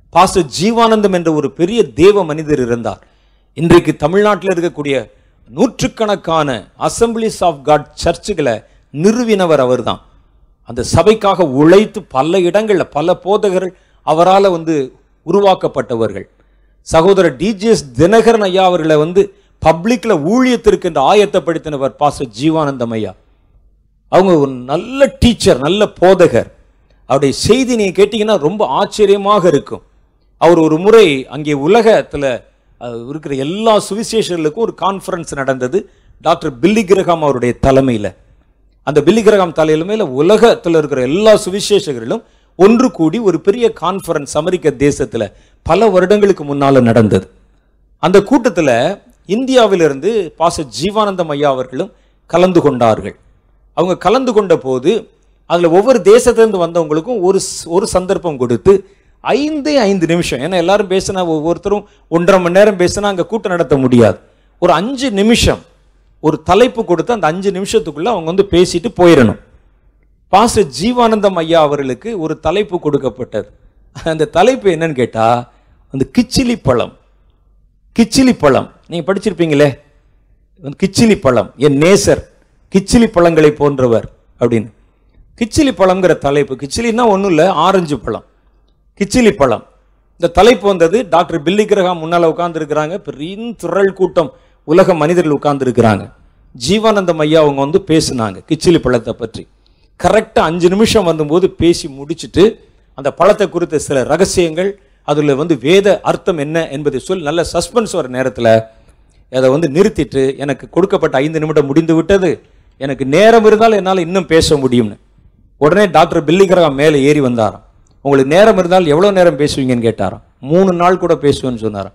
pastor Jeevanandam என்ற ஒரு பெரிய தேவ மனிதர் இருந்தார் இன்றைக்கு தமிழ்நாட்டில் இருக்கக்கூடிய நூற்றுக்கணக்கான அசம்பிளிஸ் ஆஃப் காட் சர்ச்சுகளை நிறுவினவர் அவர்தான் அந்த சபைக்காக உழைத்து பல இடங்களில் பல போதகர்கள் அவரால் வந்து உருவாக்கப்பட்டவர்கள் சகோதரர் டிஜிஎஸ் தினகரன் ஐயா அவர்களை வந்து பப்ளிக்ல ஊழியத்திற்கு என்று ஆயத்தப்படுத்தினவர் பாஸ்டர் ஜீவானந்தம் ஐயா அவங்க ஒரு நல்ல டீச்சர் நல்ல போதகர் அவருடைய செய்தி நீங்க கேட்டீங்கன்னா ரொம்ப ஆச்சரியமாக இருக்கும் அவர் ஒரு முறை அங்கே உலகத்துல அஹ், இருக்கிற எல்லா சுவிசேஷர்களுக்கும் ஒரு கான்ஃபரன்ஸ் நடந்தது டாக்டர் பில்லி கிரகாம் அவருடைய தலைமையில அந்த பில்லி கிரகாம் தலைமையில உலகத்துல இருக்கிற எல்லா சுவிசேஷகர்களும் ஒன்று கூடி ஒரு பெரிய கான்ஃபரன்ஸ் அமெரிக்க தேசத்துல பல வருடங்களுக்கு முன்னால நடந்தது அந்த கூட்டத்துல இந்தியாவிலிருந்து பாச ஜீவானந்தம் ஐயா அவர்களும் கலந்து கொண்டார்கள் அவங்க கலந்து கொண்ட போது அதுல ஒவ்வொரு தேசத்திலிருந்து வந்தவங்களுக்கும் ஒரு ஸ்- ஒரு சந்தர்ப்பம் கொடுத்து ஐந்தே ஐந்து நிமிஷம் ஏன்னா எல்லாரும் பேசினா ஒவ்வொருத்தரும் ஒன்றரை மணி நேரம் பேசினா அங்க கூட்டம் நடத்த முடியாது ஒரு அஞ்சு நிமிஷம் ஒரு தலைப்பு கொடுத்து அந்த அஞ்சு நிமிஷத்துக்குள்ள அவங்க வந்து பேசிட்டு போயிடணும் பாஸ்டர் ஜீவானந்தம் ஐயா அவர்களுக்கு ஒரு தலைப்பு கொடுக்கப்பட்டது அந்த தலைப்பு என்னன்னு கேட்டா அந்த கிச்சிலி பழம் கிச்சிலி பழம் நீங்க படிச்சிருப்பீங்களே வந்து கிச்சிலி பழம் என் நேசர் கிச்சிலி பழங்களை போன்றவர் அப்படின்னு கிச்சிலி பழம்ங்கிற தலைப்பு கிச்சிலின்னா ஒன்றும் இல்லை ஆரஞ்சு பழம் கிச்சிலி பழம் இந்த தலைப்பு வந்தது டாக்டர் பில்லி கிரகாம் முன்னால உட்கார்ந்துருக்கிறாங்க பெரிய திரள் கூட்டம் உலக மனிதர்கள் உட்கார்ந்துருக்கிறாங்க ஜீவானந்தம் ஐயா அவங்க வந்து பேசுனாங்க கிச்சிலி பழத்தை பற்றி கரெக்டாக அஞ்சு நிமிஷம் வந்தபோது பேசி முடிச்சிட்டு அந்த பழத்தை குறித்த சில ரகசியங்கள் அதில் வந்து வேத அர்த்தம் என்ன என்பதை சொல்லி நல்ல சஸ்பென்ஸ் வர நேரத்தில் அதை வந்து நிறுத்திட்டு எனக்கு கொடுக்கப்பட்ட ஐந்து நிமிடம் முடிந்து விட்டது எனக்கு நேரம் இருந்தால் என்னால் இன்னும் பேச முடியும்னு உடனே டாக்டர் பில்லிகிரகாம் மேலே ஏறி வந்தாராம் உங்களுக்கு நேரம் இருந்தால் எவ்வளோ நேரம் பேசுவீங்கன்னு கேட்டாராம் மூணு நாள் கூட பேசுவேன்னு சொன்னாராம்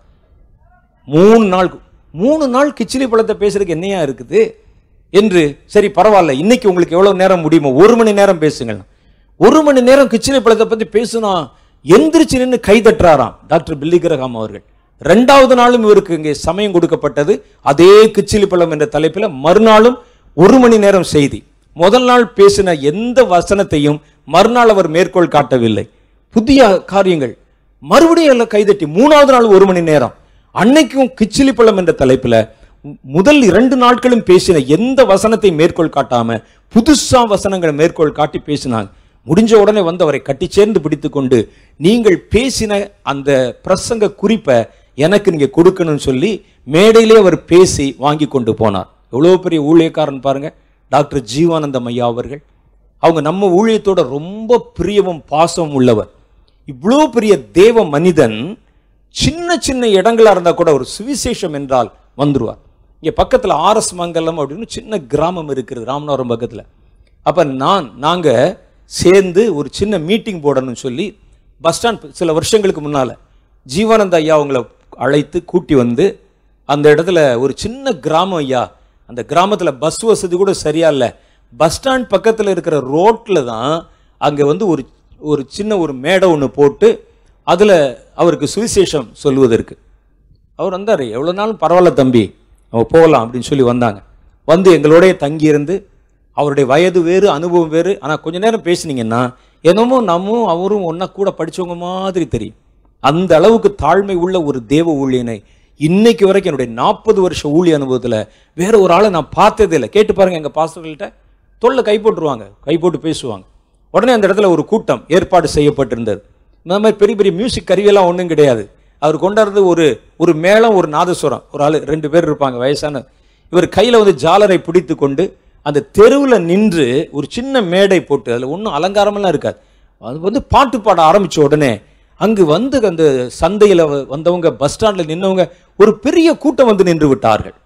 மூணு நாள் மூணு நாள் கிச்சிலி பழத்தை பேசுறதுக்கு என்னையா இருக்குது என்று சரி பரவாயில்ல இன்னைக்கு உங்களுக்கு எவ்வளவு நேரம் முடியுமோ ஒரு மணி நேரம் பேசுங்கள் ஒரு மணி நேரம் கிச்சிலி பழத்தை பத்தி பேசுனா எந்திரிச்சு நின்று கை தட்டுறாராம் டாக்டர் பில்லிகிரகாம் அவர்கள் ரெண்டாவது நாளும் இவருக்கு இங்கே சமயம் கொடுக்கப்பட்டது அதே கிச்சிலி பழம் என்ற தலைப்பில் மறுநாளும் ஒரு மணி நேரம் செய்தி முதல் நாள் பேசின எந்த வசனத்தையும் மறுநாள் அவர் மேற்கோள் காட்டவில்லை புதிய காரியங்கள் மறுபடியும் எல்லாம் கைதட்டி மூணாவது நாள் ஒரு மணி நேரம் அன்னைக்கும் கிச்சிலி பழம் என்ற தலைப்புல மு- முதல் இரண்டு நாட்களும் பேசின எந்த வசனத்தை மேற்கோள் காட்டாம புதுசா வசனங்களை மேற்கோள் காட்டி பேசினாங்க முடிஞ்ச உடனே வந்து அவரை கட்டி சேர்ந்து பிடித்து கொண்டு நீங்கள் பேசின அந்த பிரசங்க குறிப்பை எனக்கு நீங்க கொடுக்கணும்னு சொல்லி மேடையிலே அவர் பேசி வாங்கி கொண்டு போனார் எவ்வளவு பெரிய ஊழியக்காரன் பாருங்க டாக்டர் ஜீவானந்தம் ஐயா அவர்கள் அவங்க நம்ம ஊழியத்தோட ரொம்ப பிரியமும் பாசமும் உள்ளவர் இவ்வளோ பெரிய தேவ மனிதன் சின்ன சின்ன இடங்களா இருந்தா கூட ஒரு சுவிசேஷம் என்றால் வந்துருவார் இங்க பக்கத்துல ஆர்எஸ் மங்கலம் அப்படின்னு சின்ன கிராமம் இருக்கிறது ராமநாதபுரம் பக்கத்துல அப்ப நான் நாங்க சேர்ந்து ஒரு சின்ன மீட்டிங் போடணும்னு சொல்லி பஸ் ஸ்டாண்ட் சில வருஷங்களுக்கு முன்னால ஜீவானந்த ஐயா அவங்கள அழைத்து கூட்டி வந்து அந்த இடத்துல ஒரு சின்ன கிராமம் ஐயா அந்த கிராமத்துல பஸ் வசதி கூட சரியா இல்லை பஸ் ஸ்டாண்ட் பக்கத்துல இருக்கிற ரோட்ல தான் அங்க வந்து ஒரு ஒரு சின்ன ஒரு மேடை ஒன்று போட்டு அதுல அவருக்கு சுவிசேஷம் சொல்வதற்கு அவர் வந்தார் எவ்வளோ நாளும் பரவாயில்ல தம்பி நம்ம போகலாம் அப்படின்னு சொல்லி வந்தாங்க வந்து எங்களோடய தங்கியிருந்து அவருடைய வயது வேறு அனுபவம் வேறு ஆனால் கொஞ்ச நேரம் பேசுனீங்கன்னா என்னமோ நம்மும் அவரும் ஒன்றா கூட படிச்சவங்க மாதிரி தெரியும் அந்த அளவுக்கு தாழ்மை உள்ள ஒரு தேவ ஊழியனை இன்னைக்கு வரைக்கும் என்னுடைய நாற்பது வருஷ ஊழிய அனுபவத்தில் வேற ஒரு ஆளை நான் பார்த்ததே இல்லை கேட்டு பாருங்க எங்கள் பாஸ்டர்கள்ட்ட தொல்லை கை போட்டுருவாங்க கை போட்டு பேசுவாங்க உடனே அந்த இடத்துல ஒரு கூட்டம் ஏற்பாடு செய்யப்பட்டிருந்தது இந்த மாதிரி பெரிய பெரிய மியூசிக் கருவியெல்லாம் ஒன்றும் கிடையாது அவர் கொண்டாடுறது ஒரு ஒரு மேளம் ஒரு நாதஸ்வரம் ஒரு ஆள் ரெண்டு பேர் இருப்பாங்க வயசான இவர் கையில் வந்து ஜாலரை பிடித்து கொண்டு அந்த தெருவில் நின்று ஒரு சின்ன மேடை போட்டு அதில் ஒன்றும் அலங்காரமெல்லாம் இருக்காது அது வந்து பாட்டு பாட ஆரம்பிச்ச உடனே அங்கு வந்து அந்த சந்தையில் வந்தவங்க பஸ் ஸ்டாண்டில் நின்னவங்க ஒரு பெரிய கூட்டம் வந்து நின்று விட்டார்கள்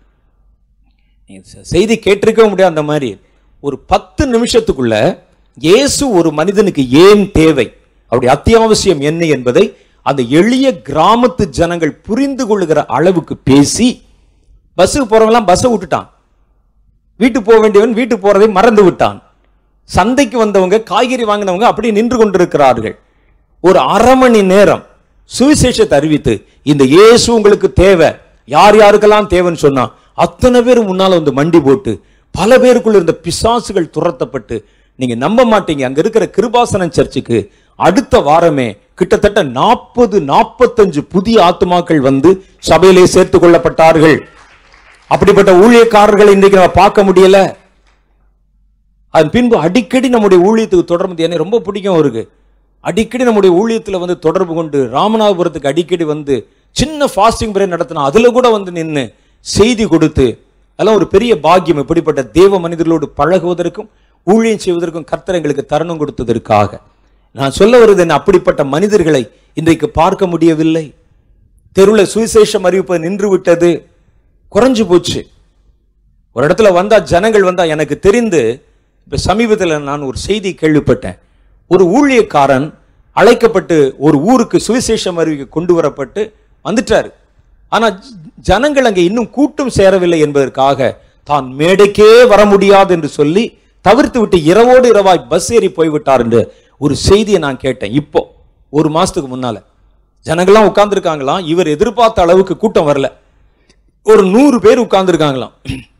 நீங்க செ- செய்தி கேட்டிருக்கவே முடியாது அந்த மாதிரி ஒரு பத்து நிமிஷத்துக்குள்ள இயேசு ஒரு மனிதனுக்கு ஏன் தேவை அவருடைய அத்தியாவசியம் என்ன என்பதை அந்த எளிய கிராமத்து ஜனங்கள் புரிந்து கொள்ளுகிற அளவுக்கு பேசி பஸ்ஸுக்கு போறவங்கலாம் பஸ்ஸை விட்டுட்டான் வீட்டுக்கு போக வேண்டியவன் வீட்டுக்கு போறதை மறந்து விட்டான் சந்தைக்கு வந்தவங்க காய்கறி வாங்கினவங்க அப்படி நின்று கொண்டிருக்கிறார்கள் ஒரு அரை மணி நேரம் சுவிசேஷத்தை அறிவித்து இந்த இயேசு உங்களுக்கு தேவை யார் யாருக்கெல்லாம் தேவைன்னு சொன்னா அத்தனை பேர் முன்னால வந்து மண்டி போட்டு பல பேருக்குள்ள இருந்த பிசாசுகள் துரத்தப்பட்டு நீங்க நம்ப மாட்டீங்க அங்க இருக்கிற கிருபாசனம் சர்ச்சுக்கு அடுத்த வாரமே கிட்டத்தட்ட நாற்பது நாற்பத்தஞ்சு புதிய ஆத்துமாக்கள் வந்து சபையிலே சேர்த்துக் கொள்ளப்பட்டார்கள் அப்படிப்பட்ட ஊழியக்காரர்களை இன்றைக்கு நம்ம பார்க்க முடியல அதன் பின்பு அடிக்கடி நம்முடைய ஊழியத்துக்கு தொடர்பு எனக்கு ரொம்ப பிடிக்கும் அவருக்கு அடிக்கடி நம்முடைய ஊழியத்தில் வந்து தொடர்பு கொண்டு ராமநாதபுரத்துக்கு அடிக்கடி வந்து சின்ன ஃபாஸ்டிங் பிரேயர் நடத்தினா அதில் கூட வந்து நின்று செய்தி கொடுத்து அதெல்லாம் ஒரு பெரிய பாக்கியம் இப்படிப்பட்ட தேவ மனிதர்களோடு பழகுவதற்கும் ஊழியம் செய்வதற்கும் கர்த்தர் எங்களுக்கு தருணம் கொடுத்ததற்காக நான் சொல்ல வருவது என்ன அப்படிப்பட்ட மனிதர்களை இன்றைக்கு பார்க்க முடியவில்லை தெருவில் சுவிசேஷம் அறிவிப்பது நின்று விட்டது குறைஞ்சு போச்சு ஒரு இடத்துல வந்தா ஜனங்கள் வந்தா எனக்கு தெரிந்து இப்ப சமீபத்தில் நான் ஒரு செய்தி கேள்விப்பட்டேன் ஒரு ஊழியக்காரன் அழைக்கப்பட்டு ஒரு ஊருக்கு சுவிசேஷம் அறிவிக்க கொண்டு வரப்பட்டு வந்துட்டாரு ஆனா ஜ- ஜனங்கள் அங்கே இன்னும் கூட்டம் சேரவில்லை என்பதற்காக தான் மேடைக்கே வர முடியாது என்று சொல்லி தவிர்த்து விட்டு இரவோடு இரவாய் பஸ் ஏறி போய்விட்டார் என்று ஒரு செய்தியை நான் கேட்டேன் இப்போ ஒரு மாசத்துக்கு முன்னால ஜனங்கள்லாம் உட்கார்ந்துருக்காங்களாம் இவர் எதிர்பார்த்த அளவுக்கு கூட்டம் வரல ஒரு நூறு பேர் உட்கார்ந்துருக்காங்களாம்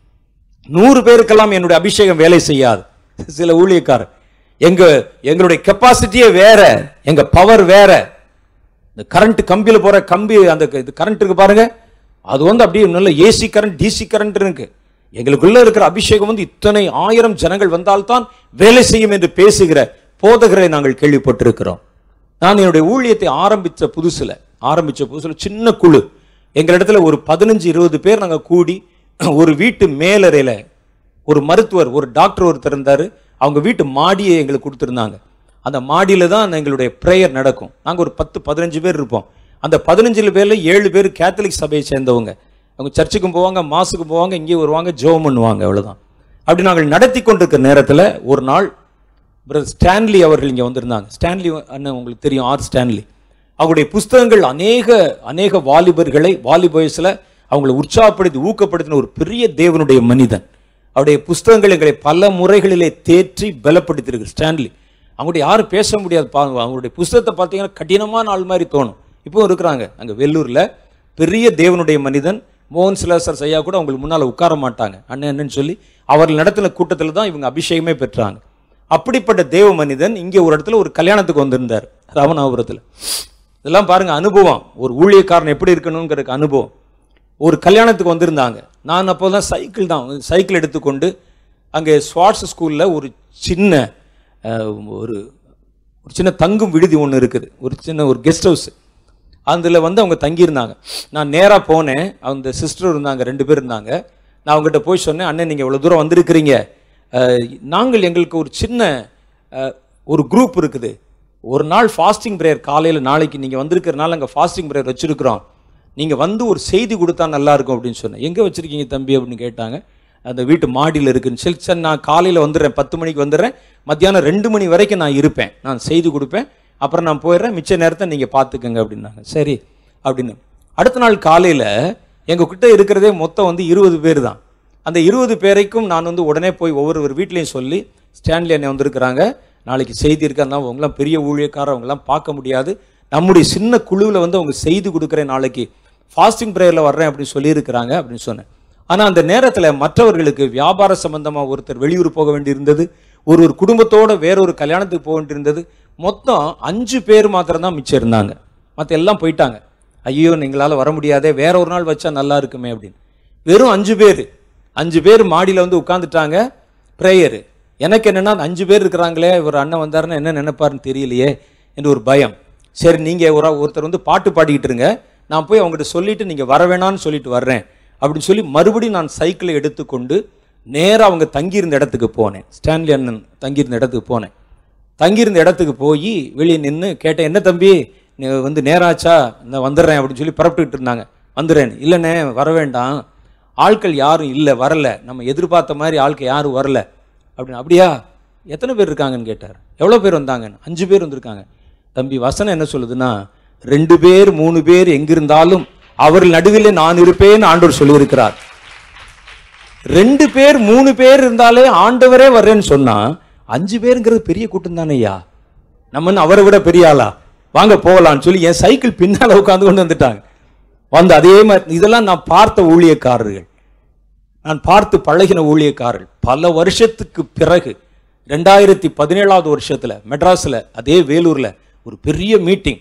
நூறு பேருக்கெல்லாம் என்னுடைய அபிஷேகம் வேலை செய்யாது சில ஊழியக்காரர் எங்க எங்களுடைய கெப்பாசிட்டியே வேற எங்க பவர் வேற இந்த கரண்ட் கம்பியில போற கம்பி அந்த இது கரண்ட் இருக்கு பாருங்க அது வந்து அப்படியே நல்ல ஏசி கரண்ட் டிசி கரண்ட் இருக்கு எங்களுக்குள்ள இருக்கிற அபிஷேகம் வந்து இத்தனை ஆயிரம் ஜனங்கள் வந்தால்தான் வேலை செய்யும் என்று பேசுகிற போதகரை நாங்கள் கேள்விப்பட்டிருக்கிறோம் நான் என்னுடைய ஊழியத்தை ஆரம்பிச்ச புதுசுல ஆரம்பிச்ச புதுசுல சின்ன குழு எங்களிடத்துல ஒரு பதினஞ்சு இருபது பேர் நாங்க கூடி ஒரு வீட்டு மேலறையில ஒரு மருத்துவர் ஒரு டாக்டர் ஒருத்தர் இருந்தாரு அவங்க வீட்டு மாடியை எங்களுக்கு கொடுத்துருந்தாங்க அந்த மாடியில தான் எங்களுடைய ப்ரேயர் நடக்கும் நாங்க ஒரு பத்து பதினஞ்சு பேர் இருப்போம் அந்த பதினஞ்சுல பேர்ல ஏழு பேர் கேத்தலிக் சபையை சேர்ந்தவங்க அவங்க சர்ச்சுக்கும் போவாங்க மாசுக்கும் போவாங்க இங்கே வருவாங்க ஜெபம் பண்ணுவாங்க அவ்வளவுதான் அப்படி நாங்கள் நடத்தி கொண்டிருக்கிற நேரத்துல ஒரு நாள் பிரதர் ஸ்டான்லி அவர்கள் இங்கே வந்திருந்தாங்க ஸ்டான்லி அண்ணன் உங்களுக்கு தெரியும் ஆர் ஸ்டான்லி அவங்களுடைய புஸ்தகங்கள் அநேக அநேக வாலிபர்களை வாலிப வயசுல அவங்களை உற்சாகப்படுத்தி ஊக்கப்படுத்தின ஒரு பெரிய தேவனுடைய மனிதன் அவருடைய புஸ்தகங்கள் எங்களை பல முறைகளிலே தேற்றி பலப்படுத்தியிருக்கு ஸ்டான்லி அவங்களுடைய யாரும் பேச முடியாது பாருங்க அவங்களுடைய புஸ்தகத்தை பார்த்தீங்கன்னா கடினமான ஆள் மாதிரி தோணும் இப்போ இருக்கிறாங்க அங்கே வெள்ளூர்ல பெரிய தேவனுடைய மனிதன் மோகன் சிலாசர் ஐயா கூட அவங்களுக்கு முன்னால் உட்கார மாட்டாங்க அண்ணன் அண்ணன்னு சொல்லி அவர்கள் நடத்தின கூட்டத்தில் தான் இவங்க அபிஷேகமே பெற்றாங்க அப்படிப்பட்ட தேவ மனிதன் இங்கே ஒரு இடத்துல ஒரு கல்யாணத்துக்கு வந்திருந்தார் ராமநாதபுரத்தில் இதெல்லாம் பாருங்க அனுபவம் ஒரு ஊழியக்காரன் எப்படி இருக்கணுங்கிறதுக்கு அனுபவம் ஒரு கல்யாணத்துக்கு வந்திருந்தாங்க நான் அப்போ தான் சைக்கிள் தான் சைக்கிள் எடுத்துக்கொண்டு அங்கே ஸ்வாட்ஸ் ஸ்கூலில் ஒரு சின்ன அஹ், ஒரு ஒரு சின்ன தங்கும் விடுதி ஒன்று இருக்குது ஒரு சின்ன ஒரு கெஸ்ட் ஹவுஸ் அதில் வந்து அவங்க தங்கியிருந்தாங்க நான் நேராக போனேன் அந்த சிஸ்டர் இருந்தாங்க ரெண்டு பேர் இருந்தாங்க நான் அவங்ககிட்ட போய் சொன்னேன் அண்ணன் நீங்கள் இவ்வளோ தூரம் வந்திருக்கிறீங்க அஹ், நாங்கள் எங்களுக்கு ஒரு சின்ன அஹ், ஒரு குரூப் இருக்குது ஒரு நாள் ஃபாஸ்டிங் ப்ரேயர் காலையில் நாளைக்கு நீங்கள் வந்திருக்கிறனால அங்கே ஃபாஸ்டிங் ப்ரேயர் வச்சுருக்குறோம் நீங்கள் வந்து ஒரு செய்தி கொடுத்தா நல்லா இருக்கும் அப்படின்னு சொன்னேன் எங்கே வச்சுருக்கீங்க தம்பி அப்படின்னு கேட்டாங்க அந்த வீட்டு மாடியில் இருக்குன்னு சொல்லி சரி நான் காலையில் வந்துடுறேன் பத்து மணிக்கு வந்துடுறேன் மத்தியானம் ரெண்டு மணி வரைக்கும் நான் இருப்பேன் நான் செய்தி கொடுப்பேன் அப்புறம் நான் போயிடுறேன் மிச்ச நேரத்தை நீங்கள் பார்த்துக்கங்க அப்படின்னாங்க சரி அப்படின்னு அடுத்த நாள் காலையில் எங்கள் கிட்ட இருக்கிறதே மொத்தம் வந்து இருபது பேர் தான் அந்த இருபது பேரைக்கும் நான் வந்து உடனே போய் ஒவ்வொரு வீட்லையும் சொல்லி ஸ்டான்லி அண்ணன் வந்திருக்கிறாங்க நாளைக்கு செய்தி இருக்கு அதனால அவங்களாம் பெரிய ஊழியக்காரர் அவங்களாம் பார்க்க முடியாது நம்முடைய சின்ன குழுவில் வந்து அவங்க செய்தி கொடுக்குறேன் நாளைக்கு ஃபாஸ்டிங் ப்ரேயரில் வர்றேன் அப்படின்னு சொல்லியிருக்கிறாங்க அப்படின்னு சொன்னேன் ஆனால் அந்த நேரத்தில் மற்றவர்களுக்கு வியாபார சம்பந்தமாக ஒருத்தர் வெளியூர் போக வேண்டியிருந்தது ஒரு ஒரு குடும்பத்தோட வேறொரு கல்யாணத்துக்கு போக வேண்டியிருந்தது மொத்தம் அஞ்சு பேர் மாத்திரம் தான் மிச்சம் இருந்தாங்க மற்ற எல்லாம் போயிட்டாங்க ஐயோ நீங்களால வர முடியாதே வேற ஒரு நாள் வச்சா நல்லா இருக்குமே அப்படின்னு வெறும் அஞ்சு பேர் அஞ்சு பேர் மாடியில் வந்து உட்காந்துட்டாங்க ப்ரேயரு எனக்கு என்னன்னா அந்த அஞ்சு பேர் இருக்கிறாங்களே ஒரு அண்ணன் வந்தாருன்னா என்ன நினைப்பாருன்னு தெரியலையே என்று ஒரு பயம் சரி நீங்கள் ஒரு ஒருத்தர் வந்து பாட்டு பாடிக்கிட்டு இருங்க நான் போய் அவங்ககிட்ட சொல்லிட்டு நீங்கள் வர வேணாம்னு சொல்லிட்டு வர்றேன் அப்படின்னு சொல்லி மறுபடியும் நான் சைக்கிளை எடுத்துக்கொண்டு நேராக அவங்க தங்கியிருந்த இடத்துக்கு போனேன் ஸ்டான்லி அண்ணன் தங்கியிருந்த இடத்துக்கு போனேன் தங்கியிருந்த இடத்துக்கு போய் வெளியே நின்று கேட்டேன் என்ன தம்பி நீ வந்து நேராச்சா நான் வந்துடுறேன் அப்படின்னு சொல்லி புறப்பட்டுக்கிட்டு இருந்தாங்க வந்துடுறேன் இல்லைண்ணே வர வேண்டாம் ஆட்கள் யாரும் இல்லை வரல நம்ம எதிர்பார்த்த மாதிரி ஆட்கள் யாரும் வரல அப்படின்னு அப்படியா எத்தனை பேர் இருக்காங்கன்னு கேட்டார் எவ்வளோ பேர் வந்தாங்க அஞ்சு பேர் வந்திருக்காங்க தம்பி வசனம் என்ன சொல்லுதுன்னா ரெண்டு பேர் மூணு பேர் எங்கிருந்தாலும் அவர்கள் நடுவில் நான் இருப்பேன்னு ஆண்டவர் சொல்லியிருக்கிறார் ரெண்டு பேர் மூணு பேர் இருந்தாலே ஆண்டவரே வர்றேன்னு சொன்னா அஞ்சு பேருங்கிறது பெரிய கூட்டம் தானே ஐயா நம்ம என்ன அவரை விட பெரிய ஆளா வாங்க போகலாம்னு சொல்லி என் சைக்கிள் பின்னால உட்காந்து கொண்டு வந்துட்டாங்க வந்து அதே மாதிரி இதெல்லாம் நான் பார்த்த ஊழியக்காரர்கள் நான் பார்த்து பழகின ஊழியக்காரர்கள் பல வருஷத்துக்கு பிறகு ரெண்டாயிரத்தி பதினேழாவது வருஷத்துல மெட்ராஸ்ல அதே வேலூர்ல ஒரு பெரிய மீட்டிங்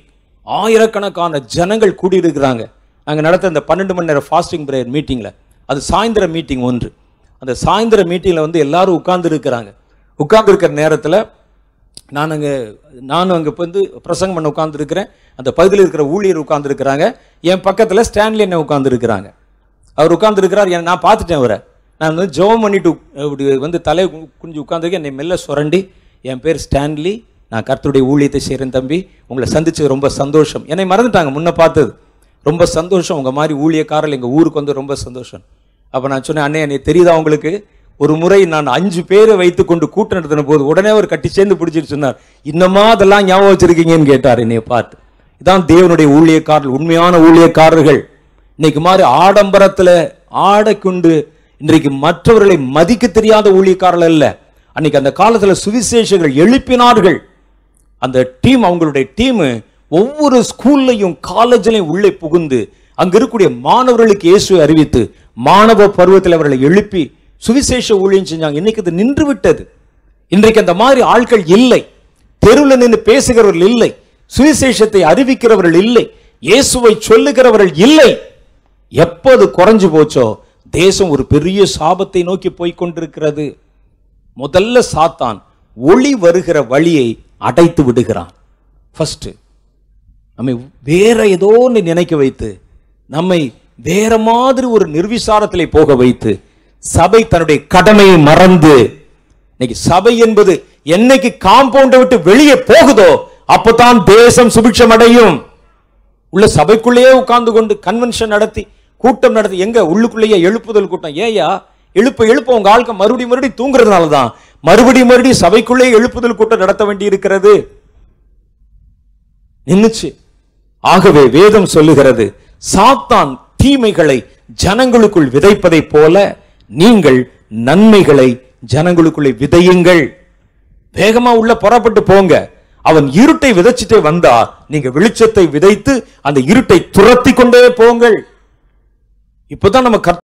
ஆயிரக்கணக்கான ஜனங்கள் கூடியிருக்கிறாங்க நாங்கள் நடத்த இந்த பன்னெண்டு மணி நேரம் ஃபாஸ்டிங் பிரேயர் மீட்டிங்கில் அது சாயந்தர மீட்டிங் ஒன்று அந்த சாயந்தர மீட்டிங்கில் வந்து எல்லாரும் உட்கார்ந்து இருக்கிறாங்க உட்கார்ந்து இருக்கிற நேரத்தில் நான் அங்கே நானும் அங்கே வந்து பிரசங்கம் பண்ண உட்காந்துருக்கிறேன் அந்த பகுதியில் இருக்கிற ஊழியர் உட்காந்துருக்கிறாங்க என் பக்கத்தில் ஸ்டான்லி என்ன உட்காந்துருக்கிறாங்க அவர் உட்காந்துருக்கிறார் நான் பார்த்துட்டேன் அவரை நான் வந்து ஜெபம் பண்ணிட்டு உக்- இப்படி வந்து தலை குனிஞ்சு உட்காந்துருக்கேன் என்னை மெல்ல சுரண்டி என் பேர் ஸ்டான்லி நான் கர்த்தருடைய ஊழியத்தை செய்கிறேன் தம்பி உங்களை சந்திச்சது ரொம்ப சந்தோஷம் என்னை மறந்துட்டாங்க முன்ன பார்த்தது ரொம்ப சந்தோஷம் உங்கள் மாதிரி ஊழியக்காரர்கள் எங்கள் ஊருக்கு வந்து ரொம்ப சந்தோஷம் அப்போ நான் சொன்னேன் அண்ணே என்னை தெரியுதா உங்களுக்கு ஒரு முறை நான் அஞ்சு பேரை வைத்துக்கொண்டு கூட்டம் நடத்தின போது உடனே அவர் கட்டி சேர்ந்து பிடிச்சிட்டு சொன்னார் இன்னமா அதெல்லாம் ஞாபகம் வச்சிருக்கீங்கன்னு கேட்டார் என்னைய பார்த்து இதான் தேவனுடைய ஊழியக்காரர்கள் உண்மையான ஊழியக்காரர்கள் இன்னைக்கு மாதிரி ஆடம்பரத்துல ஆடைக்குண்டு இன்றைக்கு மற்றவர்களை மதிக்க தெரியாத ஊழியக்காரர்கள் அல்ல அன்னைக்கு அந்த காலத்துல சுவிசேஷங்கள் எழுப்பினார்கள் அந்த டீம் அவங்களுடைய டீம் ஒவ்வொரு ஸ்கூல்லையும் காலேஜ்லையும் உள்ளே புகுந்து அங்க இருக்கக்கூடிய மாணவர்களுக்கு இயேசுவை அறிவித்து மாணவ பருவத்தில் அவர்களை எழுப்பி சுவிசேஷ ஊழியம் செஞ்சாங்க இன்னைக்கு இது நின்று விட்டது இன்றைக்கு அந்த மாதிரி ஆட்கள் இல்லை தெருவில் நின்று பேசுகிறவர்கள் இல்லை சுவிசேஷத்தை அறிவிக்கிறவர்கள் இல்லை இயேசுவை சொல்லுகிறவர்கள் இல்லை எப்போது குறைஞ்சு போச்சோ தேசம் ஒரு பெரிய சாபத்தை நோக்கி போய்க் கொண்டிருக்கிறது முதல்ல சாத்தான் ஒளி வருகிற வழியை அடைத்து விடுகிறான் ஃபர்ஸ்ட் நம்மை வேற ஏதோ ஒன்று நினைக்க வைத்து நம்மை வேற மாதிரி ஒரு நிர்விசாரத்திலே போக வைத்து சபை தன்னுடைய கடமையை மறந்து இன்னைக்கு சபை என்பது என்னைக்கு காம்பவுண்டை விட்டு வெளியே போகுதோ அப்பதான் தேசம் சுபிட்சம் அடையும் உள்ள சபைக்குள்ளேயே உட்கார்ந்து கொண்டு கன்வென்ஷன் நடத்தி கூட்டம் நடத்தி எங்க உள்ளுக்குள்ளேயே எழுப்புதல் கூட்டம் ஏயா எழுப்ப எழுப்ப உங்க ஆட்கள் மறுபடியும் மறுபடியும் தூங்குறதுனால தான் மறுபடியும் மறுபடியும் சபைக்குள்ளேயே எழுப்புதல் கூட்டம் நடத்த வேண்டி இருக்கிறது நின்னுச்சு ஆகவே வேதம் சொல்லுகிறது சாத்தான் தீமைகளை ஜனங்களுக்குள் விதைப்பதைப் போல நீங்கள் நன்மைகளை ஜனங்களுக்குள்ளே விதையுங்கள் வேகமா உள்ள புறப்பட்டு போங்க அவன் இருட்டை விதைச்சிட்டே வந்தா நீங்க வெளிச்சத்தை விதைத்து அந்த இருட்டை துரத்தி கொண்டே போங்கள் இப்பதான் நம்ம கர்த்த